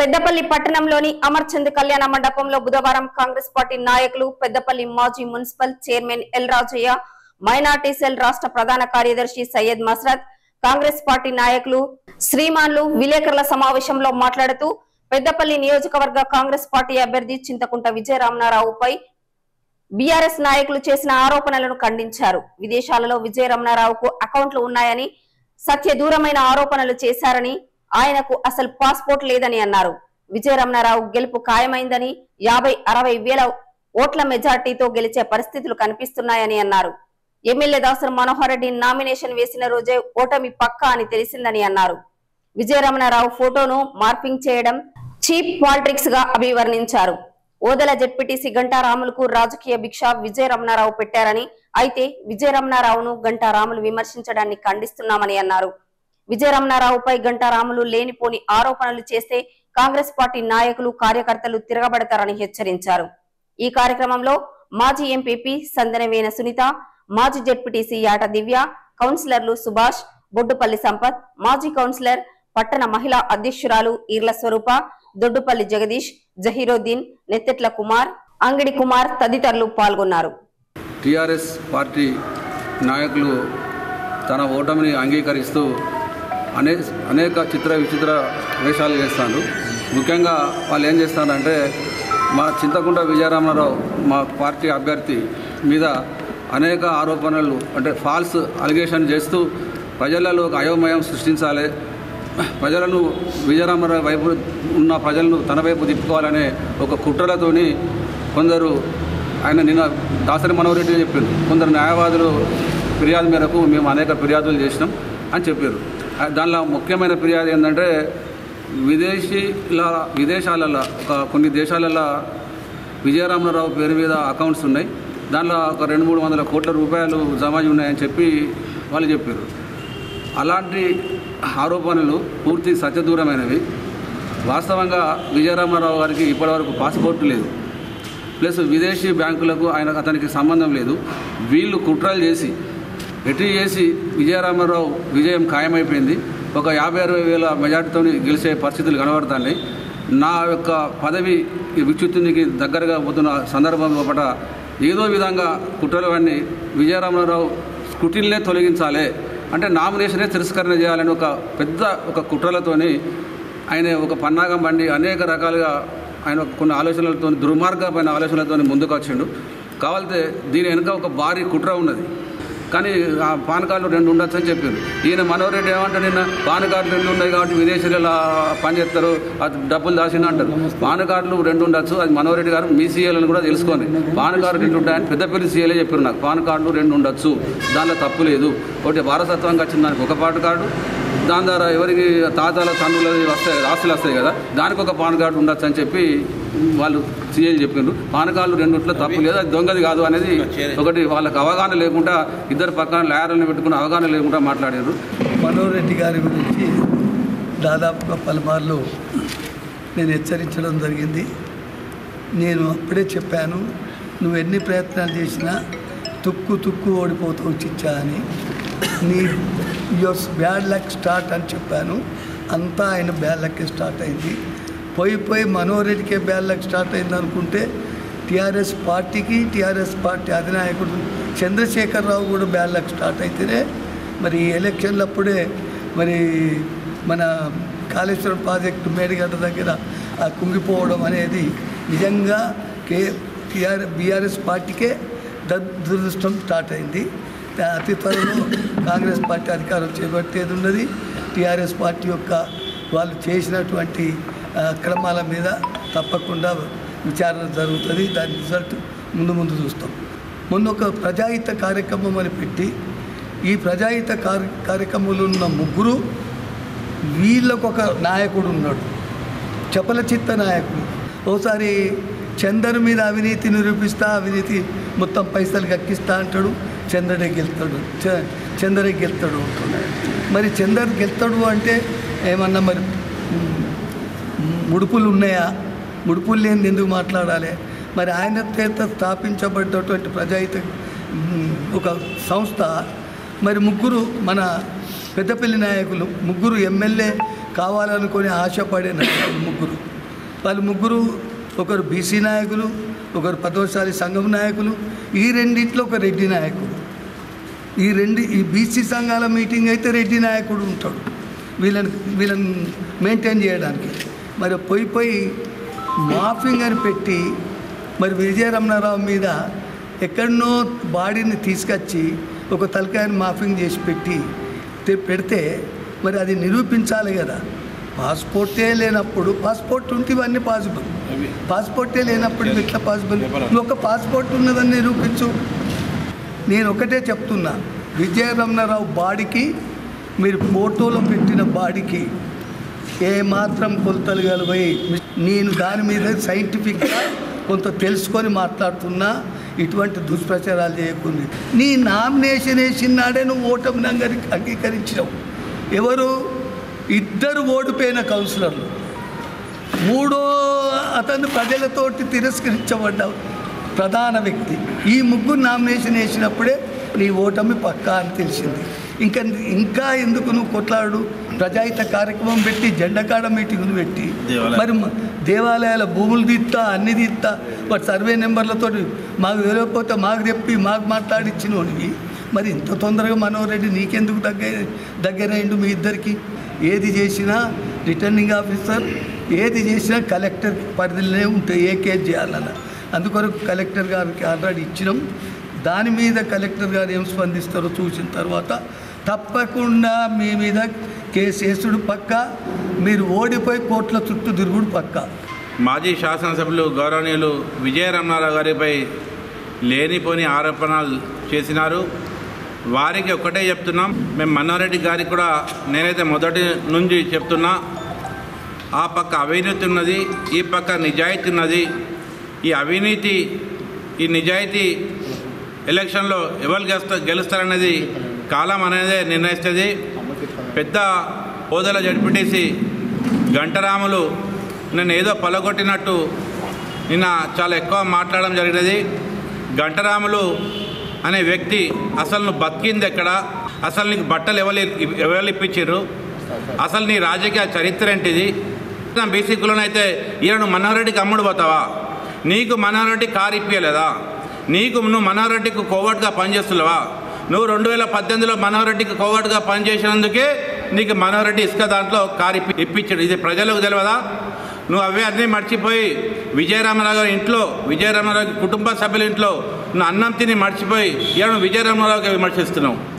పెద్దపల్లి పట్టణంలోని అమర్చంద్ కళ్యాణ మండపంలో బుధవారం కాంగ్రెస్ పార్టీ నాయకులు పెద్దపల్లి మాజీ municipal chairman L Rajaiah minority cell రాష్ట్ర ప్రధాన కార్యదర్శి సయ్యద్ మస్రత్ కాంగ్రెస్ పార్టీ నాయకులు శ్రీమాన్లు విలేకరుల సమావేశంలో మాట్లాడుతూ పెద్దపల్లి నియోజకవర్గ కాంగ్రెస్ పార్టీ అభ్యర్థి చింతకుంట విజయరామనారావుపై బీఆర్ఎస్ నాయకులు చేసిన ఆరోపణలను ఖండించారు విదేశాలలో విజయరమణారావుకు అకౌంట్లు ఉన్నాయని సత్య దూరమైన ఆరోపణలు చేశారని ఆయనకు అసలు పాస్పోర్ట్ లేదని అన్నారు విజయరమణారావు గెలుపు ఖాయమైందని యాభై అరవై వేల ఓట్ల మెజార్టీతో గెలిచే పరిస్థితులు కనిపిస్తున్నాయని అన్నారు ఎమ్మెల్యే దాసరి మనోహర్ రెడ్డి నామినేషన్ వేసిన రోజే ఓటమి పక్కా అని తెలిసిందని అన్నారు విజయరమణారావు ఫోటోను మార్పింగ్ చేయడం చీప్ పాలిటిక్స్ గా అభివర్ణించారు ఓదెల జెడ్పీటీసీ గంటారాములకు రాజకీయ భిక్ష విజయరమణారావు పెట్టారని అయితే విజయరమణారావును గంటారాములు విమర్శించడాన్ని ఖండిస్తున్నామని అన్నారు విజయరమణారావుపై గంటారాములు లేనిపోని ఆరోపణలు చేస్తే కాంగ్రెస్ పార్టీ నాయకులు కార్యకర్తలు తిరగబడతారని హెచ్చరించారు ఈ కార్యక్రమంలో మాజీ ఎంపీపీ సందనవేన సునీత మాజీ జెడ్పీటీసీ యాట దివ్య కౌన్సిలర్లు సుభాష్ బొడ్డుపల్లి సంపత్ మాజీ కౌన్సిలర్ పట్టణ మహిళా అధ్యక్షురాలు ఈర్ల స్వరూప దొడ్డుపల్లి జగదీష్ జహీరోద్దీన్ నెత్తెట్ల కుమార్ అంగిడి కుమార్ తదితరులు పాల్గొన్నారు టీఆర్ఎస్ పార్టీ నాయకులు తన ఓటమిని అంగీకరిస్తూ అనే అనేక చిత్ర విచిత్ర వేషాలు చేస్తాడు ముఖ్యంగా వాళ్ళు ఏం చేస్తారంటే మా చింతకుంట విజయరామరావు మా పార్టీ అభ్యర్థి మీద అనేక ఆరోపణలు అంటే ఫాల్స్ అలిగేషన్ చేస్తూ ప్రజలలో ఒక అయోమయం సృష్టించాలి ప్రజలను విజయరామరావు వైపు ఉన్న ప్రజలను తన వైపు తిప్పుకోవాలనే ఒక కుట్రలతోని కొందరు ఆయన నిన్న దాసరి మనోహర్ రెడ్డి చెప్పారు కొందరు న్యాయవాదులు ఫిర్యాదు మేరకు మేము అనేక ఫిర్యాదులు చేసినాం అని చెప్పారు ఆ దానిలో ముఖ్యమైన ఫిర్యాదు ఏంటంటే విదేశీల విదేశాలలో ఒక కొన్ని దేశాలలో విజయరామరావు పేరు మీద అకౌంట్స్ ఉన్నాయి దానిలో ఒక రెండు మూడు వందల కోట్ల రూపాయలు జమ అయి ఉన్నాయని చెప్పి వాళ్ళు చెప్పారు అలాంటి ఆరోపణలు పూర్తి సత్యదూరమైనవి వాస్తవంగా విజయరామారావు గారికి ఇప్పటివరకు పాస్పోర్ట్ లేదు ప్లస్ విదేశీ బ్యాంకులకు ఆయన అతనికి సంబంధం లేదు వీళ్ళు కుట్రలు చేసి ఎటు చేసి విజయరామారావు విజయం ఖాయమైపోయింది ఒక యాభై అరవై వేల మెజార్టీతో గెలిచే పరిస్థితులు కనబడుతున్నాయి నా యొక్క పదవి ఈ విచ్యుత్తునికి దగ్గరగా పోతున్న సందర్భం లోపల ఏదో విధంగా కుట్రలవన్నీ విజయరామారావు స్కుటిల్నే తొలగించాలి అంటే నామినేషనే తిరస్కరణ చేయాలని ఒక పెద్ద ఒక కుట్రలతోని ఆయన ఒక పన్నాగం బండి అనేక రకాలుగా ఆయన ఒక కొన్ని ఆలోచనలతో దుర్మార్గమైన ఆలోచనలతో ముందుకు వచ్చిండు కావాలంటే దీని వెనుక ఒక భారీ కుట్ర ఉన్నది కానీ ఆ పాన్ కార్డులు రెండు ఉండొచ్చు అని చెప్పారు ఈయన మనోహర్ రెడ్డి ఏమంటే నిన్న పాన్ కార్డులు రెండు ఉన్నాయి కాబట్టి విదేశీయులు పనిచేస్తారు అది డబ్బులు దాచిన అంటారు పాన్ కార్డులు రెండు ఉండొచ్చు అది మనోహర్ రెడ్డి గారు మీ సీఏలను కూడా తెలుసుకోండి పాన్ కార్డు రెండు ఉంటాయని పెద్దపల్లి సీఏలే చెప్పారు నాకు పాన్ కార్డులు రెండు ఉండొచ్చు దానిలో తప్పు లేదు ఒకటి వారసత్వంగా వచ్చిన దానికి ఒక పాన్ కార్డు దాని ద్వారా ఎవరికి తాతల తండ్రుల వస్తాయి కదా, ఆస్తులు వస్తాయి కదా దానికి ఒక పాన్ కార్డు ఉండొచ్చు అని చెప్పి వాళ్ళు సీఏలు చెప్పిండ్రు పాన్ కార్డులు రెండిట్లో తప్పు లేదు అది దొంగది కాదు అనేది ఒకటి వాళ్ళకి అవగాహన లేకుండా ఇద్దరు పక్కన లాయర్లను పెట్టుకుని అవగాహన లేకుండా మాట్లాడారు మనోహర్ రెడ్డి గారి గురించి దాదాపుగా పలుమార్లు నేను హెచ్చరించడం జరిగింది నేను అప్పుడే చెప్పాను నువ్వు ఎన్ని ప్రయత్నాలు చేసినా తుక్కు తుక్కు ఓడిపోతావు చిచ్చా అని నీ యువర్ బ్యాడ్ లక్ స్టార్ట్ అని చెప్పాను అంతా ఆయన బ్యాడ్ లక్ స్టార్ట్ అయింది పోయి పోయి మనోహర్ రెడ్డికే బ్యాడ్ లక్ స్టార్ట్ అయింది అనుకుంటే టీఆర్ఎస్ పార్టీకి టీఆర్ఎస్ పార్టీ అధినాయకుడు చంద్రశేఖరరావు కూడా బ్యాడ్ లక్ స్టార్ట్ అయితేనే మరి ఈ ఎలక్షన్లప్పుడే మరి మన కాళేశ్వరం ప్రాజెక్టు మేడిగడ్డ దగ్గర ఆ కుంగిపోవడం అనేది నిజంగా కే టీఆర్ బీఆర్ఎస్ పార్టీకే ద- దురదృష్టం స్టార్ట్ అయింది దా- అతి త్వరలో కాంగ్రెస్ పార్టీ అధికారం చేపట్టేది ఉన్నది టీఆర్ఎస్ పార్టీ యొక్క వాళ్ళు చేసినటువంటి ఆ, క్రమాల మీద తప్పకుండా విచారణ జరుగుతుంది దాని రిజల్ట్ ముందు ముందు చూస్తాం మొన్న ఒక ప్రజాహిత కార్యక్రమం అని పెట్టి ఈ ప్రజాహిత కార్య కార్యక్రమంలో ఉన్న ముగ్గురు వీళ్ళకు ఒక నాయకుడు ఉన్నాడు చపల చిత్త నాయకుడు ఓసారి చందర్ మీద అవినీతి నిరూపిస్తా అవినీతి మొత్తం పైసలు గక్కిస్తా అంటాడు చంద్రుడే గెలుతాడు చ- చంద్రుడే గెలుతాడు అంటున్నాడు మరి చందర్ గెలుతాడు అంటే ఏమన్నా మరి మ్, ముడుపులు ఉన్నాయా ముడుపులు లేని ఎందుకు మాట్లాడాలి మరి ఆయన చేత స్థాపించబడ్డటువంటి ప్రజాహిత మ్, ఒక సంస్థ మరి ముగ్గురు మన పెద్దపల్లి నాయకులు ముగ్గురు ఎమ్మెల్యే కావాలనుకొని ఆశపడే నాయకులు ముగ్గురు వాళ్ళు ముగ్గురు ఒకరు బీసీ నాయకులు ఒకరు పదోశాలి సంఘం నాయకులు ఈ రెండిట్లో ఒక రెడ్డి నాయకుడు ఈ రెండు ఈ బీసీ సంఘాల మీటింగ్ అయితే రెడ్డి నాయకుడు ఉంటాడు వీళ్ళని వీళ్ళని మెయింటైన్ చేయడానికి మరి పోయి పోయి మాఫింగ్ అని పెట్టి మరి విజయరమణారావు మీద ఎక్కడనో బాడీని తీసుకొచ్చి ఒక తలకాయని మాఫింగ్ చేసి పెట్టి తె- పెడితే మరి అది నిరూపించాలి కదా పాస్పోర్టే లేనప్పుడు పాస్పోర్ట్ ఉంటే ఇవన్నీ పాసిబుల్ పాస్పోర్టే లేనప్పుడు ఇవి ఎట్లా పాసిబుల్ నువ్వు ఒక పాస్పోర్ట్ ఉన్నదని నిరూపించు నేను ఒకటే చెప్తున్నా విజయరమణారావు బాడీకి మీరు ఫోటోలో పెట్టిన బాడీకి ఏ మాత్రం కొలతలు కలిపోయి నేను దాని మీద సైంటిఫిక్గా కొంత తెలుసుకొని మాట్లాడుతున్నా ఇటువంటి దుష్ప్రచారాలు చేయకుండా నీ నామినేషన్ వేసిన నాడే నువ్వు ఓటమిని అంగీ అంగీకరించినావు ఎవరు ఇద్దరు ఓడిపోయిన కౌన్సిలర్లు మూడో అతను ప్రజలతోటి తిరస్కరించబడ్డ ప్రధాన వ్యక్తి ఈ ముగ్గురు నామినేషన్ వేసినప్పుడే నీ ఓటమి పక్కా అని తెలిసింది ఇంకా ఇంకా ఎందుకు నువ్వు కొట్లాడు ప్రజాహిత కార్యక్రమం పెట్టి జెండకాడ మీటింగులు పెట్టి దేవాలయ- మరి మ- దేవాలయాల భూములు తీస్తా అన్ని తీస్తా వాటి సర్వే నెంబర్లతో మాకు తెలియకపోతే మాకు చెప్పి మాకు మాట్లాడిచ్చినోడివి మరి ఇంత తొందరగా మనోహర్ రెడ్డి నీకెందుకు దగ్గర దగ్గరైండు మీ ఇద్దరికి ఏది చేసినా రిటర్నింగ్ ఆఫీసర్ ఏది చేసినా కలెక్టర్ పరిధిలోనే ఉంటాయి ఏ కేసు చేయాలన్న అందుకొరకు కలెక్టర్ గారికి ఆల్రెడీ ఇచ్చినాం దాని మీద కలెక్టర్ గారు ఏం స్పందిస్తారో చూసిన తర్వాత తప్పకుండా మీ మీద కేసు వేసుడు పక్క మీరు ఓడిపోయి కోర్టుల చుట్టూ తిరుగుడు పక్క మాజీ శాసనసభ్యులు గౌరవనీయులు విజయరమణారావు గారిపై లేనిపోని ఆరోపణలు చేసినారు వారికి ఒక్కటే చెప్తున్నాం మేము మన్నారెడ్డి గారికి కూడా నేనైతే మొదటి నుంచి చెప్తున్నా ఆ పక్క అవినీతి ఉన్నది ఈ పక్క నిజాయితీ ఉన్నది ఈ అవినీతి ఈ నిజాయితీ ఎలక్షన్లో ఎవరు గెలుస్తా గెలుస్తారనేది కాలం అనేది నిర్ణయిస్తుంది పెద్ద హోదాల జడ్పీటీసీ గంటరాములు నేను ఏదో పలగొట్టినట్టు నిన్న చాలా ఎక్కువ మాట్లాడడం జరిగినది గంటరాములు అనే వ్యక్తి అసలు నువ్వు బతికింది ఎక్కడ అసలు నీకు బట్టలు ఎవరు ఎవరు ఇప్పించారు అసలు నీ రాజకీయ చరిత్ర ఏంటిది బీసీ కులనైతే ఈయన నువ్వు మనోహరెడ్డికి అమ్ముడు పోతావా నీకు మనోహరెడ్డి కారు ఇప్పించలేదా నీకు నువ్వు మనోహరెడ్డికి కోవట్గా పనిచేస్తున్నావా నువ్వు రెండు వేల పద్దెనిమిదిలో మనోహరెడ్డికి కోవట్గా పనిచేసినందుకే నీకు మనోహరెడ్డి ఇసుక దాంట్లో కారు ఇప్పి ఇప్పించాడు ఇది ప్రజలకు తెలియదా నువ్వు అవే అన్నీ మర్చిపోయి విజయరామరావు గారి ఇంట్లో విజయరామరావు కుటుంబ సభ్యుల ఇంట్లో నువ్వు అన్నం తిని మర్చిపోయి ఇక నువ్వు విజయరామరావుకి విమర్శిస్తున్నావు